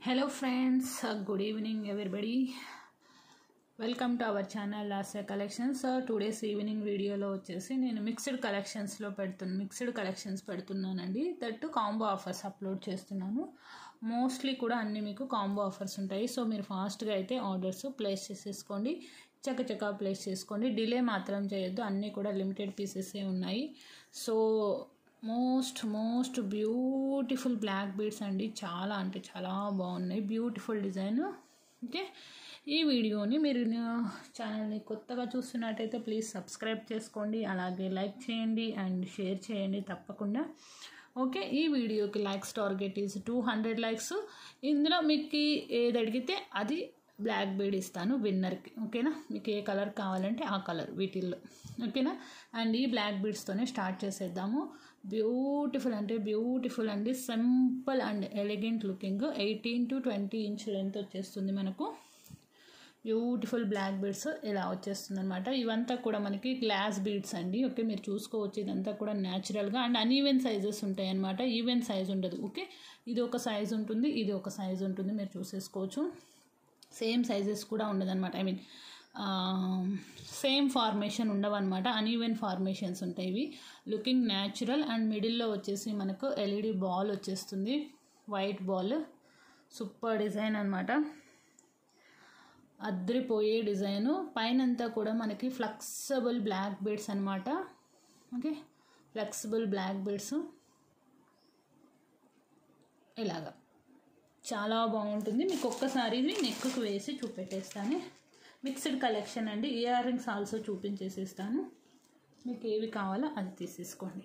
hello friends good evening everybody welcome to our channel last collections two days evening వీడియోలో వచ్చేసి నేను mixed కలెక్షన్స్లో పెడుతున్నాను మిక్స్డ్ కలెక్షన్స్ పెడుతున్నానండి దట్టు కాంబో ఆఫర్స్ అప్లోడ్ చేస్తున్నాను మోస్ట్లీ కూడా అన్ని మీకు కాంబో ఆఫర్స్ ఉంటాయి సో మీరు ఫాస్ట్గా అయితే ఆర్డర్స్ ప్లేస్ చేసేసుకోండి చకచకా ప్లేస్ చేసుకోండి డిలే మాత్రం చేయొద్దు అన్నీ కూడా లిమిటెడ్ పీసెసే ఉన్నాయి so most most beautiful black beads అండి చాలా అంటే చాలా బాగున్నాయి బ్యూటిఫుల్ డిజైన్ ఓకే ఈ వీడియోని మీరు ఛానల్ని కొత్తగా చూస్తున్నట్టయితే ప్లీజ్ సబ్స్క్రైబ్ చేసుకోండి అలాగే లైక్ చేయండి అండ్ షేర్ చేయండి తప్పకుండా ఓకే ఈ వీడియోకి likes target is two hundred likes ఇందులో మీకు ఏది అడిగితే అది బ్లాక్ బీడ్ ఇస్తాను విన్నర్కి ఓకేనా మీకు ఏ కలర్ కావాలంటే ఆ కలర్ వీటిల్లో ఓకేనా అండ్ ఈ బ్లాక్ బీడ్స్తోనే స్టార్ట్ చేసేద్దాము బ్యూటిఫుల్ అంటే బ్యూటిఫుల్ అండి simple and elegant looking eighteen to twenty inch length వచ్చేస్తుంది మనకు బ్యూటిఫుల్ బ్లాక్ బీడ్స్ ఇలా వచ్చేస్తుంది అనమాట ఇవంతా కూడా మనకి గ్లాస్ బీడ్స్ అండి ఓకే మీరు చూసుకోవచ్చు ఇదంతా కూడా న్యాచురల్గా అండ్ అన్ఈవెన్ సైజెస్ ఉంటాయి అనమాట ఈవెన్ సైజ్ ఉండదు ఓకే ఇది ఒక సైజ్ ఉంటుంది ఇది ఒక సైజ్ ఉంటుంది మీరు చూసేసుకోవచ్చు సేమ్ సైజెస్ కూడా ఉండదన్నమాట ఐ మీన్ సేమ్ ఫార్మేషన్ ఉండవన్నమాట అన్ఈవెన్ ఫార్మేషన్స్ ఉంటాయి ఇవి లుకింగ్ న్యాచురల్ అండ్ మిడిల్లో వచ్చేసి మనకు ఎల్ఈడి బాల్ వచ్చేస్తుంది వైట్ బాల్ సూపర్ డిజైన్ అనమాట అద్రిపోయే డిజైను పైనంతా కూడా మనకి ఫ్లెక్సిబుల్ బ్లాక్ బీడ్స్ అనమాట ఓకే ఫ్లెక్సిబుల్ బ్లాక్ బీడ్స్ ఇలాగా చాలా బాగుంటుంది మీకు ఒక్కసారి ఇది నెక్కు వేసి చూపెట్టేస్తాను మిక్స్డ్ కలెక్షన్ అండి ఇయర్ రింగ్స్ ఆల్సో చూపించేసేస్తాను మీకు ఏవి కావాలో అది తీసేసుకోండి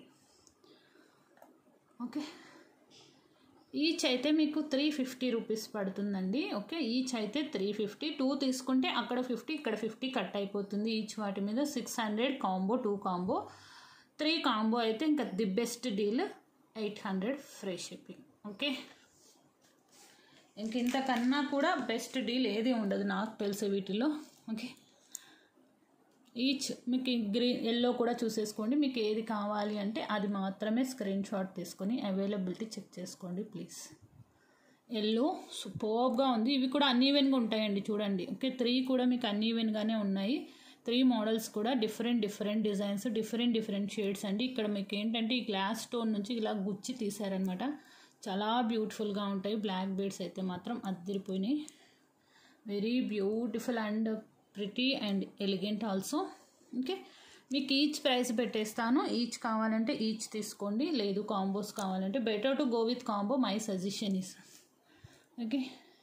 ఓకే ఈచ్ అయితే మీకు త్రీ ఫిఫ్టీ రూపీస్ పడుతుందండి ఓకే ఈచ్ అయితే త్రీ ఫిఫ్టీ టూ తీసుకుంటే అక్కడ ఫిఫ్టీ ఇక్కడ ఫిఫ్టీ కట్ అయిపోతుంది ఈచ్ వాటి మీద six hundred combo two combo three combo అయితే ఇంకా the best deal eight hundred free shipping okay ఇంక ఇంతకన్నా కూడా బెస్ట్ డీల్ ఏది ఉండదు నాకు తెలిసి వీటిలో ఓకే ఈచ్ మీకు గ్రీన్ ఎల్లో కూడా చూసేసుకోండి మీకు ఏది కావాలి అంటే అది మాత్రమే స్క్రీన్ షాట్ తీసుకొని అవైలబిలిటీ చెక్ చేసుకోండి ప్లీజ్ ఎల్లో సూపర్గా ఉంది ఇవి కూడా అన్ఈవెన్గా ఉంటాయండి చూడండి ఓకే త్రీ కూడా మీకు అన్ఈవెన్గానే ఉన్నాయి త్రీ మోడల్స్ కూడా different different designs different different shades అండి ఇక్కడ మీకు ఏంటంటే ఈ గ్లాస్ స్టోన్ నుంచి ఇలా గుచ్చి తీసారనమాట చాలా బ్యూటిఫుల్గా ఉంటాయి బ్లాక్ బీడ్స్ అయితే మాత్రం అద్దరిపోయినాయి very beautiful and pretty and elegant also okay మీకు ఈచ్ ప్రైస్ పెట్టేస్తాను ఈచ్ కావాలంటే ఈచ్ తీసుకోండి లేదు కాంబోస్ కావాలంటే better to go with combo my suggestion is okay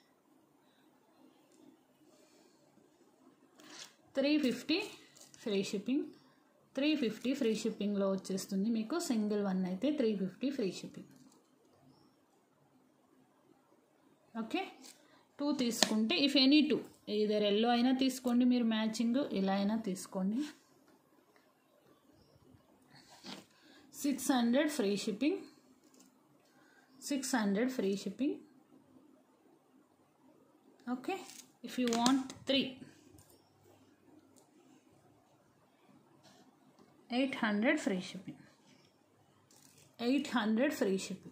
three fifty free shipping three fifty free షిప్పింగ్లో వచ్చేస్తుంది మీకు సింగిల్ వన్ అయితే three fifty free shipping okay two తీసుకుంటే if any two either yellow అయినా తీసుకోండి మీరు మ్యాచింగ్ ఇలా అయినా తీసుకోండి six hundred free shipping six hundred free shipping okay if you want three eight hundred free shipping eight hundred free shipping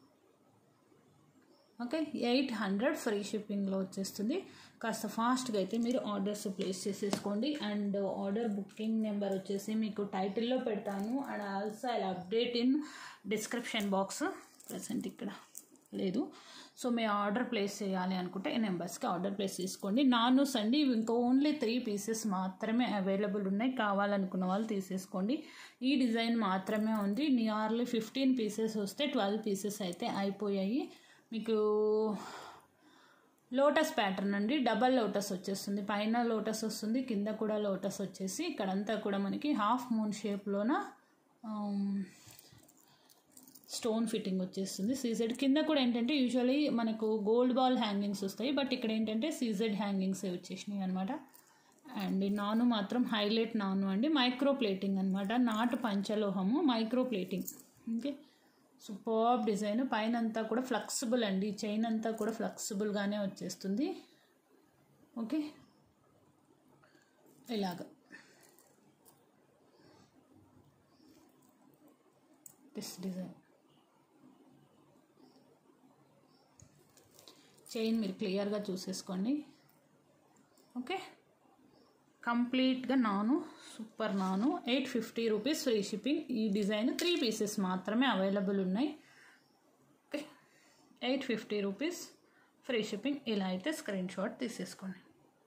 okay eight hundred free షిప్పింగ్లో వచ్చేస్తుంది కాస్త ఫాస్ట్గా అయితే మీరు ఆర్డర్స్ ప్లేస్ చేసేసుకోండి అండ్ ఆర్డర్ బుకింగ్ నెంబర్ వచ్చేసి మీకు టైటిల్లో పెడతాను and also I update in description box present ఇక్కడ లేదు సో మీ ఆర్డర్ ప్లేస్ చేయాలి అనుకుంటే ఈ నెంబర్స్కి ఆర్డర్ ప్లేస్ చేసుకోండి నానూస్ అండి ఇంకా ఓన్లీ త్రీ పీసెస్ మాత్రమే అవైలబుల్ ఉన్నాయి కావాలనుకున్న వాళ్ళు తీసేసుకోండి ఈ డిజైన్ మాత్రమే ఉంది నియర్లీ ఫిఫ్టీన్ పీసెస్ వస్తే ట్వెల్వ్ పీసెస్ అయితే అయిపోయాయి మీకు లోటస్ ప్యాటర్న్ అండి డబల్ లోటస్ వచ్చేస్తుంది పైన లోటస్ వస్తుంది కింద కూడా లోటస్ వచ్చేసి ఇక్కడంతా కూడా మనకి హాఫ్ మూన్ షేప్లోన స్టోన్ ఫిట్టింగ్ వచ్చేస్తుంది సీజెడ్ కింద కూడా ఏంటంటే యూజువలీ మనకు గోల్డ్ బాల్ హ్యాంగింగ్స్ వస్తాయి బట్ ఇక్కడ ఏంటంటే సీజెడ్ హ్యాంగింగ్స్ వచ్చేసినాయి అనమాట అండ్ నాను మాత్రం హైలైట్ నాను అండి మైక్రో ప్లేటింగ్ అనమాట నాటు పంచలోహము micro plating okay super design పైన అంతా కూడా ఫ్లెక్సిబుల్ అండి చైన్ అంతా కూడా ఫ్లెక్సిబుల్గానే వచ్చేస్తుంది ఓకే ఇలాగ దిస్ డిజైన్ చైన్ మీరు క్లియర్గా చూసేసుకోండి ఓకే కంప్లీట్గా నాను సూపర్ నాను eight fifty rupees free shipping ఈ డిజైన్ త్రీ పీసెస్ మాత్రమే అవైలబుల్ ఉన్నాయి okay eight fifty rupees free shipping ఇలా అయితే స్క్రీన్ షాట్ తీసేసుకోండి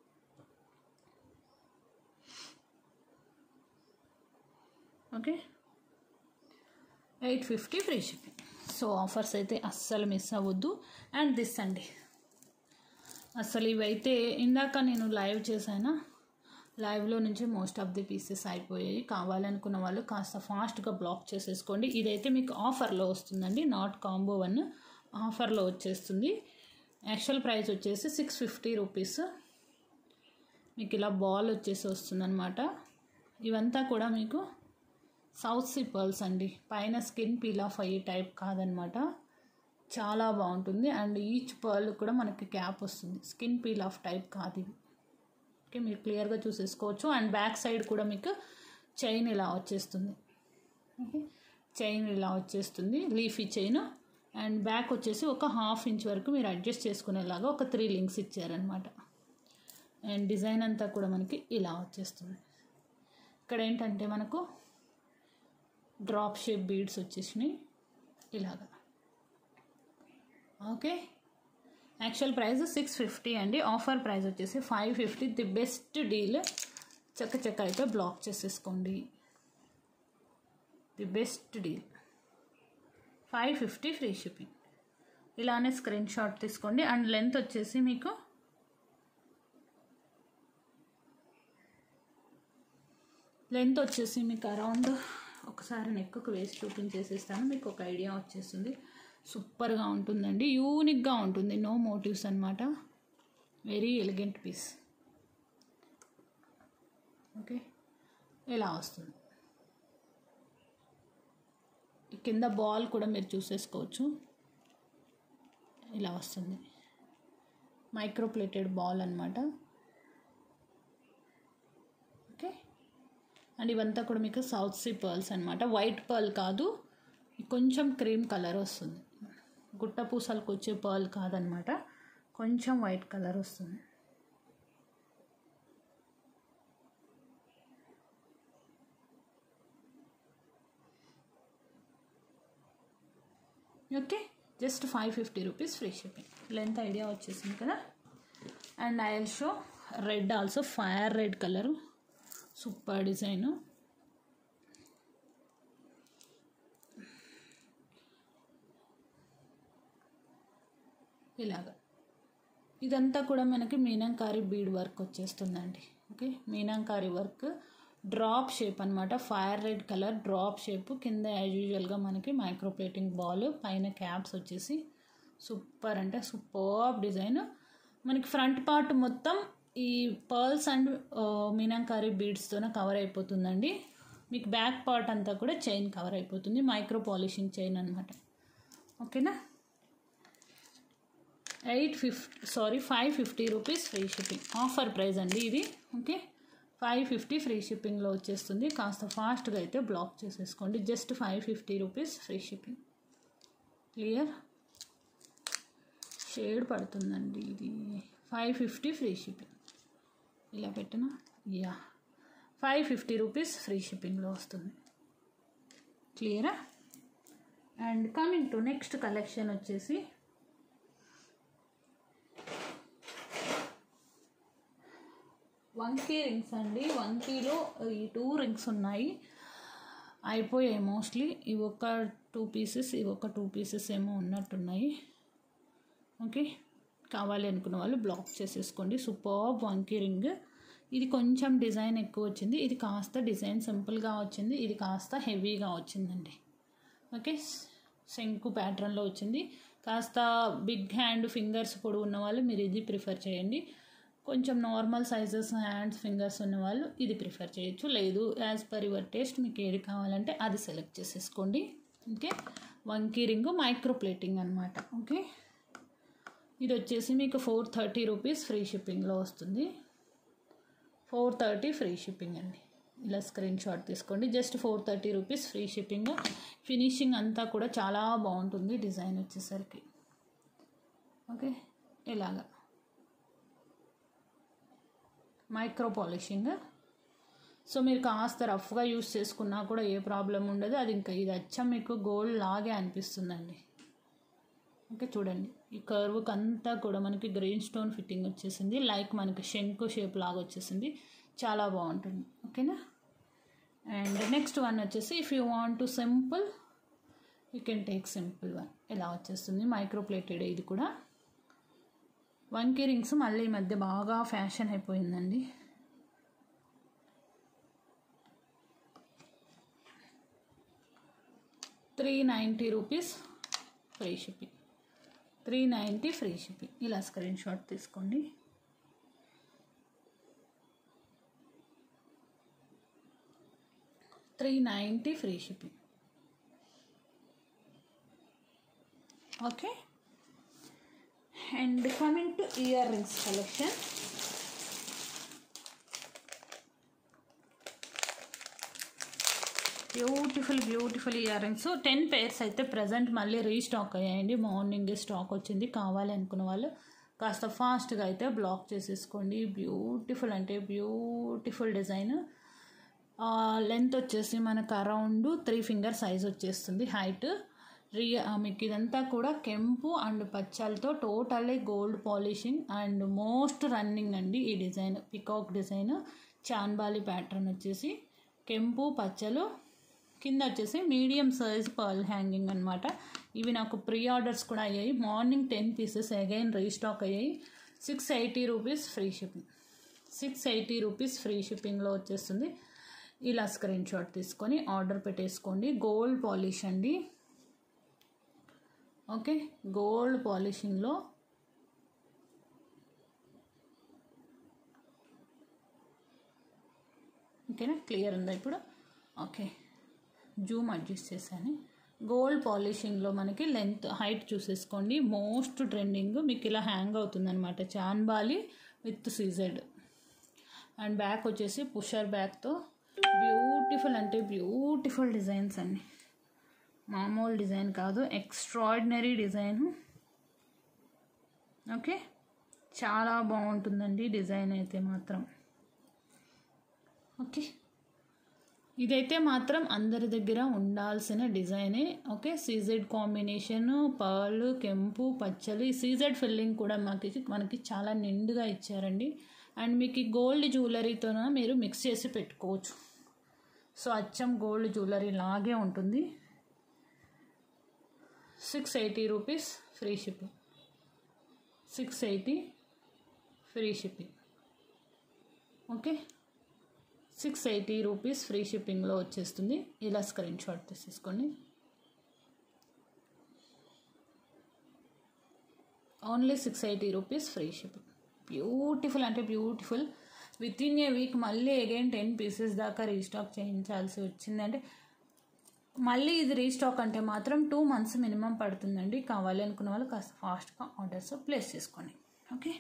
okay eight fifty free shipping so offers అయితే అస్సలు మిస్ అవ్వద్దు అండ్ దిస్ అండి అసలు ఇవైతే ఇందాక నేను లైవ్ చేశానా లైవ్లో నుంచి మోస్ట్ ఆఫ్ ది పీసెస్ అయిపోయాయి కావాలనుకున్న వాళ్ళు కాస్త ఫాస్ట్గా బ్లాక్ చేసేసుకోండి ఇదైతే మీకు ఆఫర్లో వస్తుందండి నాట్ కాంబో వన్ ఆఫర్లో వచ్చేస్తుంది యాక్చువల్ ప్రైస్ వచ్చేసి సిక్స్ ఫిఫ్టీ రూపీస్ మీకు ఇలా బాల్ వచ్చేసి వస్తుందన్నమాట ఇవంతా కూడా మీకు సౌత్ సీ పర్ల్స్ అండి పైన స్కిన్ పీల్ ఆఫ్ అయ్యే టైప్ కాదనమాట చాలా బాగుంటుంది అండ్ ఈచ్ పర్ల్ కూడా మనకి క్యాప్ వస్తుంది స్కిన్ పీల్ ఆఫ్ టైప్ కాదు ఇవి ఓకే మీరు క్లియర్గా చూసేసుకోవచ్చు అండ్ బ్యాక్ సైడ్ కూడా మీకు చైన్ ఇలా వచ్చేస్తుంది ఓకే చైన్ ఇలా వచ్చేస్తుంది లీఫీ చైన్ అండ్ బ్యాక్ వచ్చేసి ఒక హాఫ్ ఇంచ్ వరకు మీరు అడ్జస్ట్ చేసుకునేలాగా ఒక త్రీ లింక్స్ ఇచ్చారనమాట అండ్ డిజైన్ అంతా కూడా మనకి ఇలా వచ్చేస్తుంది ఇక్కడ ఏంటంటే మనకు డ్రాప్ షేప్ బీడ్స్ వచ్చేసినాయి ఇలాగా okay actual price six fifty అండి ఆఫర్ ప్రైస్ వచ్చేసి five fifty the best deal చక్క చక్క అయితే బ్లాక్ చేసేసుకోండి the best deal five fifty free shipping ఇలానే స్క్రీన్ షాట్ తీసుకోండి అండ్ లెంత్ వచ్చేసి మీకు లెంత్ వచ్చేసి మీకు అరౌండ్ ఒకసారి నెక్కు వేసి చూపించేసేస్తాను మీకు ఒక ఐడియా వచ్చేస్తుంది సూపర్గా ఉంటుందండి యూనిక్గా ఉంటుంది నో మోటివ్స్ అనమాట వెరీ ఎలిగెంట్ పీస్ ఓకే ఇలా వస్తుంది కింద బాల్ కూడా మీరు చూసేసుకోవచ్చు ఇలా వస్తుంది మైక్రోప్లేటెడ్ బాల్ అనమాట ఓకే అండ్ ఇవంతా కూడా మీకు సౌత్ సీ పర్ల్స్ అనమాట వైట్ పర్ల్ కాదు కొంచెం క్రీమ్ కలర్ వస్తుంది గుట్ట పూసలకు వచ్చే పర్ల్ కాదనమాట కొంచెం వైట్ కలర్ వస్తుంది okay just five fifty rupees free shipping length idea వచ్చేసింది కదా and I will show red also fire red colour super design ఇలాగా ఇదంతా కూడా మనకి మీనంకారి బీడ్ వర్క్ వచ్చేస్తుందండి okay meenakari work drop shape అనమాట fire red colour drop shape కింద as యూజువల్గా మనకి మైక్రోప్లేటింగ్ బాల్ పైన క్యాప్స్ వచ్చేసి సూపర్ అంటే సూపర్ డిజైన్ మనకి ఫ్రంట్ పార్ట్ మొత్తం ఈ పర్ల్స్ అండ్ మీనంకారి బీడ్స్తోనే కవర్ అయిపోతుందండి మీకు బ్యాక్ పార్ట్ అంతా కూడా చైన్ కవర్ అయిపోతుంది మైక్రో పాలిషింగ్ చైన్ అనమాట ఓకేనా eight fifty sorry five fifty rupees free shipping offer price అండి ఇది ఓకే ఫైవ్ ఫిఫ్టీ ఫ్రీ షిప్పింగ్లో వచ్చేస్తుంది కాస్త ఫాస్ట్గా అయితే బ్లాక్ చేసేసుకోండి just five fifty rupees free shipping clear shade పడుతుందండి ఇది ఫైవ్ ఫిఫ్టీ ఫ్రీ షిప్పింగ్ ఇలా పెట్టిన యా ఫైవ్ ఫిఫ్టీ రూపీస్ ఫ్రీ షిప్పింగ్లో వస్తుంది క్లియరా and coming to next collection వచ్చేసి వంకీ రింగ్స్ అండి వంకీలో ఈ టూ రింగ్స్ ఉన్నాయి అయిపోయాయి మోస్ట్లీ ఇవి ఒక టూ పీసెస్ ఇవి ఒక టూ పీసెస్ ఏమో ఉన్నట్టున్నాయి ఓకే కావాలి అనుకున్న వాళ్ళు బ్లాక్ చేసేసుకోండి సూపర్ వంకీ రింగ్ ఇది కొంచెం డిజైన్ ఎక్కువ వచ్చింది ఇది కాస్త డిజైన్ సింపుల్గా వచ్చింది ఇది కాస్త హెవీగా వచ్చిందండి ఓకే శంకు ప్యాటర్న్లో వచ్చింది కాస్త బిగ్ హ్యాండ్ ఫింగర్స్ పొడవు ఉన్న వాళ్ళు మీరు ఇది ప్రిఫర్ చేయండి కొంచెం నార్మల్ సైజెస్ హ్యాండ్స్ ఫింగర్స్ ఉన్న వాళ్ళు ఇది ప్రిఫర్ చేయొచ్చు లేదు యాజ్ పర్ యువర్ టేస్ట్ మీకు ఏది కావాలంటే అది సెలెక్ట్ చేసేసుకోండి ఓకే వంకీ రింగ్ మైక్రో ప్లేటింగ్ అనమాట ఓకే ఇది వచ్చేసి మీకు ఫోర్ థర్టీ రూపీస్ ఫ్రీ షిప్పింగ్లో వస్తుంది ఫోర్ థర్టీ ఫ్రీ షిప్పింగ్ అండి ఇలా స్క్రీన్ షాట్ తీసుకోండి just four thirty rupees free shipping finishing అంతా కూడా చాలా బాగుంటుంది డిజైన్ వచ్చేసరికి ఓకే ఇలాగా మైక్రో పాలిషింగ్ సో మీరు కాస్త రఫ్గా యూస్ చేసుకున్నా కూడా ఏ ప్రాబ్లం ఉండదు అది ఇంకా ఇది అచ్చం మీకు గోల్డ్ లాగే అనిపిస్తుందండి ఓకే చూడండి ఈ కర్వ్కి అంతా కూడా మనకి గ్రీన్ స్టోన్ ఫిట్టింగ్ వచ్చేసింది లైక్ మనకి శంకు షేప్ లాగా వచ్చేసింది చాలా బాగుంటుంది ఓకేనా అండ్ నెక్స్ట్ వన్ వచ్చేసి if you want to simple you can take simple one ఇలా వచ్చేస్తుంది మైక్రో ప్లేటెడ్ ఇది కూడా వంకీ రింగ్స్ మళ్ళీ ఈ మధ్య బాగా ఫ్యాషన్ అయిపోయిందండి three ninety rupees free shipping three ninety free shipping ఇలా స్క్రీన్ షాట్ తీసుకోండి three ninety free shipping okay and coming to earrings collection beautiful beautiful earrings ten pairs అయితే ప్రజెంట్ మళ్ళీ restock అయ్యాయండి morning stock వచ్చింది కావాలి అనుకున్న వాళ్ళు కాస్త ఫాస్ట్గా అయితే బ్లాక్ చేసేసుకోండి బ్యూటిఫుల్ అంటే బ్యూటిఫుల్ డిజైన్ లెంత్ వచ్చేసి మనకు అరౌండ్ త్రీ ఫింగర్ సైజ్ వచ్చేస్తుంది హైట్ రీ మీకు ఇదంతా కూడా కెంపు అండ్ పచ్చలతో totally gold polishing and most running అండి ఈ design peacock design chandbali pattern వచ్చేసి కెంపు పచ్చలు కింద వచ్చేసి మీడియం సైజ్ పర్ల్ హ్యాంగింగ్ అనమాట ఇవి నాకు ప్రీ ఆర్డర్స్ కూడా అయ్యాయి morning ten pieces again restock అయ్యాయి six eighty rupees free shipping six eighty rupees free షిప్పింగ్లో వచ్చేస్తుంది ఇలా స్క్రీన్ షాట్ తీసుకొని ఆర్డర్ పెట్టేసుకోండి గోల్డ్ పాలిష్ అండి ఓకే గోల్డ్ పాలిషింగ్లో ఓకేనా క్లియర్ ఉందా ఇప్పుడు ఓకే జూమ్ అడ్జస్ట్ చేశాను గోల్డ్ పాలిషింగ్లో మనకి లెంత్ హైట్ చూసేసుకోండి మోస్ట్ ట్రెండింగ్ మీకు ఇలా హ్యాంగ్ అవుతుందన్నమాట chandbali with CZ and back వచ్చేసి పుషర్ బ్యాక్తో బ్యూటిఫుల్ అంటే బ్యూటిఫుల్ డిజైన్స్ అండి మామూలు డిజైన్ కాదు ఎక్స్ట్రాడినరీ డిజైన్ ఓకే చాలా బాగుంటుందండి డిజైన్ అయితే మాత్రం ఓకే ఇదైతే మాత్రం అందరి దగ్గర ఉండాల్సిన డిజైనే ఓకే సీజెడ్ కాంబినేషన్ పర్ల్ కెంపు పచ్చలు ఈ సీజెడ్ ఫిల్లింగ్ కూడా మాకు మనకి చాలా నిండుగా ఇచ్చారండి అండ్ మీకు గోల్డ్ జ్యువెలరీతో మీరు మిక్స్ చేసి పెట్టుకోవచ్చు సో అచ్చం గోల్డ్ జ్యువెలరీ లాగే ఉంటుంది six eighty rupees free shipping six eighty free shipping okay six eighty rupees free షిప్పింగ్లో వచ్చేస్తుంది ఇలా స్క్రీన్ షాట్ తీసేసుకోండి only six eighty rupees free shipping beautiful అంటే beautiful with in a week మళ్ళీ again ten pieces దాకా restock చేయించాల్సి వచ్చింది అంటే మళ్ళీ ఇది రీస్టాక్ అంటే మాత్రం టూ మంత్స్ మినిమం పడుతుందండి కావాలి అనుకున్న వాళ్ళు కాస్త ఫాస్ట్గా ఆర్డర్స్ ప్లేస్ చేసుకోండి ఓకే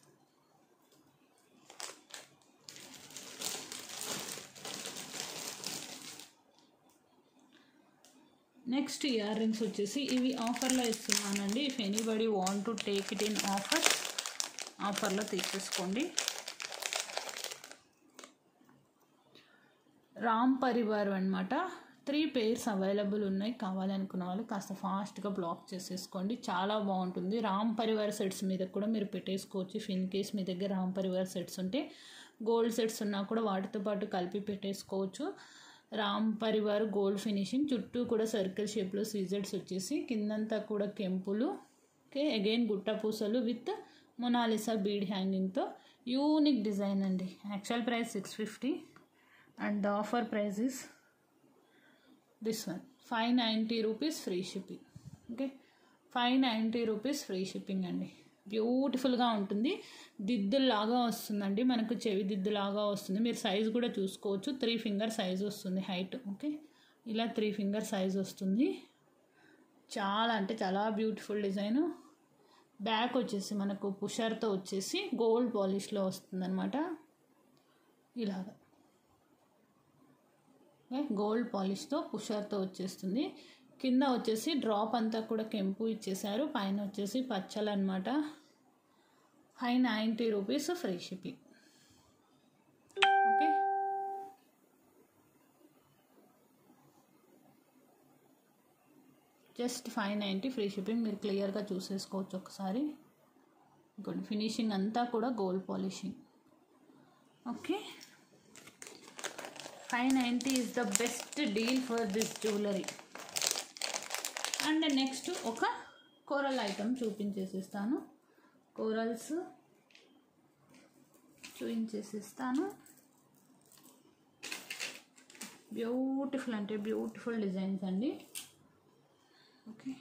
నెక్స్ట్ ఇయర్ రింగ్స్ వచ్చేసి ఇవి ఆఫర్లో ఇస్తున్నానండి if anybody want to take it in offer ఆఫర్లో తీసేసుకోండి రామ్ పరివార్ అనమాట త్రీ పేర్స్ అవైలబుల్ ఉన్నాయి కావాలనుకున్న వాళ్ళు కాస్త ఫాస్ట్గా బ్లాక్ చేసేసుకోండి చాలా బాగుంటుంది రామ్ పరివార్ సెట్స్ మీద కూడా మీరు పెట్టేసుకోవచ్చు ఇఫ్ ఇన్ కేస్ మీ దగ్గర రామ్ పరివార్ సెట్స్ ఉంటే గోల్డ్ సెట్స్ ఉన్నా కూడా వాటితో పాటు కలిపి పెట్టేసుకోవచ్చు రామ్ పరివార్ గోల్డ్ ఫినిషింగ్ చుట్టూ కూడా సర్కిల్ షేప్లో సీజెడ్స్ వచ్చేసి కిందంతా కూడా కెంపులు ఓకే అగైన్ గుట్ట పూసలు విత్ మొనాలిసా బీడ్ హ్యాంగింగ్తో యూనిక్ డిజైన్ అండి actual price six fifty and the offer price is this one five ninety rupees free shipping okay five ninety rupees free shipping అండి బ్యూటిఫుల్గా ఉంటుంది దిద్దులాగా వస్తుందండి మనకు చెవి దిద్దులాగా వస్తుంది మీరు సైజ్ కూడా చూసుకోవచ్చు త్రీ ఫింగర్ సైజ్ వస్తుంది హైట్ ఓకే ఇలా త్రీ ఫింగర్ సైజ్ వస్తుంది చాలా అంటే చాలా బ్యూటిఫుల్ డిజైన్ బ్యాక్ వచ్చేసి మనకు పుషర్తో వచ్చేసి గోల్డ్ పాలిష్లో వస్తుందన్నమాట ఇలాగా గోల్డ్ పాలిష్తో పుషర్తో వచ్చేస్తుంది కింద వచ్చేసి డ్రాప్ అంతా కూడా కెంపు ఇచ్చేసారు పైన వచ్చేసి పచ్చలు అనమాట five ninety rupees free shipping okay just five ninety free shipping మీరు క్లియర్గా చూసేసుకోవచ్చు ఒకసారి ఇంకోటి ఫినిషింగ్ అంతా కూడా gold polishing okay five ninety is the best deal for this jewellery and next ఒక కోరల్ ఐటమ్ చూపించేసిస్తాను కోరల్స్ చూపించేసిస్తాను బ్యూటిఫుల్ అంటే బ్యూటిఫుల్ డిజైన్స్ అండి ఓకే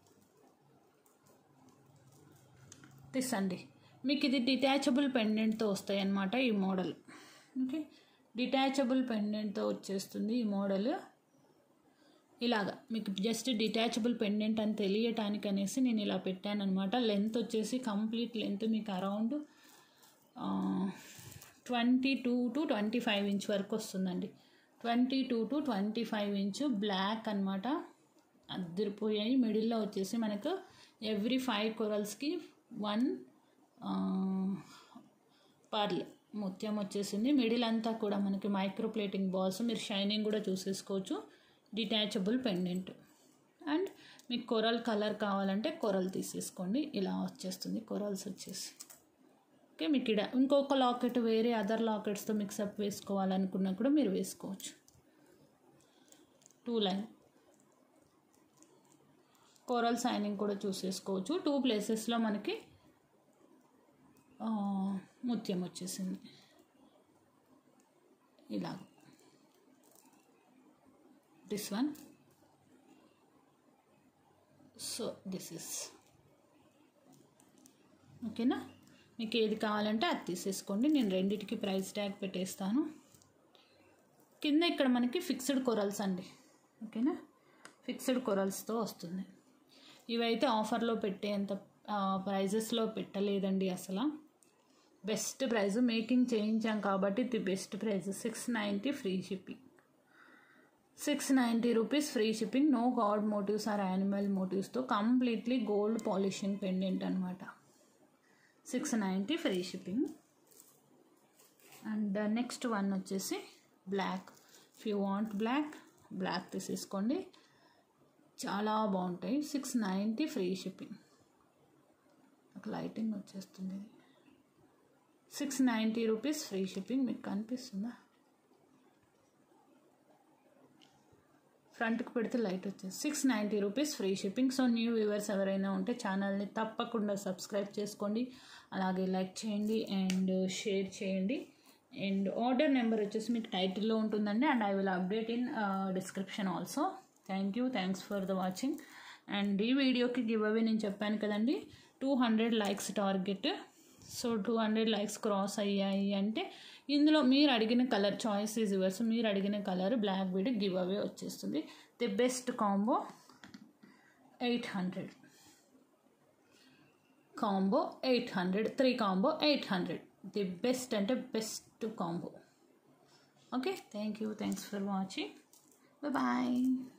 దిస్ అండి మీకు ఇది డిటాచబుల్ పెండెంట్తో వస్తాయి అన్నమాట ఈ మోడల్ ఓకే డిటాచబుల్ పెండెంట్తో వచ్చేస్తుంది ఈ మోడల్ ఇలాగా మీకు జస్ట్ డిటాచబుల్ పెండెంట్ అని తెలియటానికి అనేసి నేను ఇలా పెట్టాను అనమాట లెంత్ వచ్చేసి కంప్లీట్ లెంత్ మీకు around twenty two to twenty five inch వరకు వస్తుందండి twenty two to twenty five inch black అనమాట అద్దరిపోయాయి మిడిల్లో వచ్చేసి మనకు ఎవ్రీ ఫైవ్ కొరల్స్కి వన్ పర్ల్ ముత్యం వచ్చేసింది మిడిల్ అంతా కూడా మనకి మైక్రో ప్లేటింగ్ బాల్స్ మీరు షైనింగ్ కూడా చూసేసుకోవచ్చు డిటాచబుల్ పెండెంట్ అండ్ మీకు కొరల్ కలర్ కావాలంటే కొరల్ తీసేసుకోండి ఇలా వచ్చేస్తుంది కొరల్స్ వచ్చేసి ఓకే మీకు ఇక్కడ ఇంకొక లాకెట్ వేరే అదర్ లాకెట్స్తో మిక్సప్ వేసుకోవాలనుకున్నా కూడా మీరు వేసుకోవచ్చు టూ లైన్ కోరల్ సైనింగ్ కూడా చూసేసుకోవచ్చు టూ ప్లేసెస్లో మనకి ముత్యం వచ్చేసింది ఇలా this one so this is ఓకేనా మీకు ఏది కావాలంటే అది తీసేసుకోండి నేను రెండిటికి ప్రైస్ ట్యాగ్ పెట్టేస్తాను కింద ఇక్కడ మనకి ఫిక్స్డ్ కొరల్స్ అండి ఓకేనా ఫిక్స్డ్ కొరల్స్తో వస్తుంది ఇవైతే ఆఫర్లో పెట్టేంత ప్రైజెస్లో పెట్టలేదండి అసలు బెస్ట్ ప్రైస్ మేకింగ్ చేయించాం కాబట్టి the best price six ninety free shipping six ninety rupees free shipping no god motifs or animal మోటివ్స్తో కంప్లీట్లీ గోల్డ్ పాలిషింగ్ పెండెంట్ అనమాట six ninety free shipping and next one వచ్చేసి black if you want black black తీసేసుకోండి చాలా బాగుంటాయి six ninety free shipping నాకు lighting వచ్చేస్తుంది ఇది six ninety rupees free shipping మీకు కనిపిస్తుందా ఫ్రంట్కి పెడితే లైట్ వచ్చేసి six ninety rupees free shipping so new viewers ఎవరైనా ఉంటే ఛానల్ని తప్పకుండా సబ్స్క్రైబ్ చేసుకోండి అలాగే లైక్ చేయండి అండ్ షేర్ చేయండి అండ్ ఆర్డర్ నెంబర్ వచ్చేసి మీకు టైటిల్లో ఉంటుందండి and I will update in description also thank you thanks for the watching and ఈ వీడియోకి గివ్ అవే నేను చెప్పాను కదండి two hundred likes target so two hundred likes cross అయ్యాయి అంటే ఇందులో మీరు అడిగిన కలర్ చాయిస్ ఈజ్ యువర్స్ మీరు అడిగిన colour black bead giveaway వచ్చేస్తుంది the best combo eight hundred combo eight hundred three combo eight hundred the best అంటే best combo okay thank you thanks for watching bye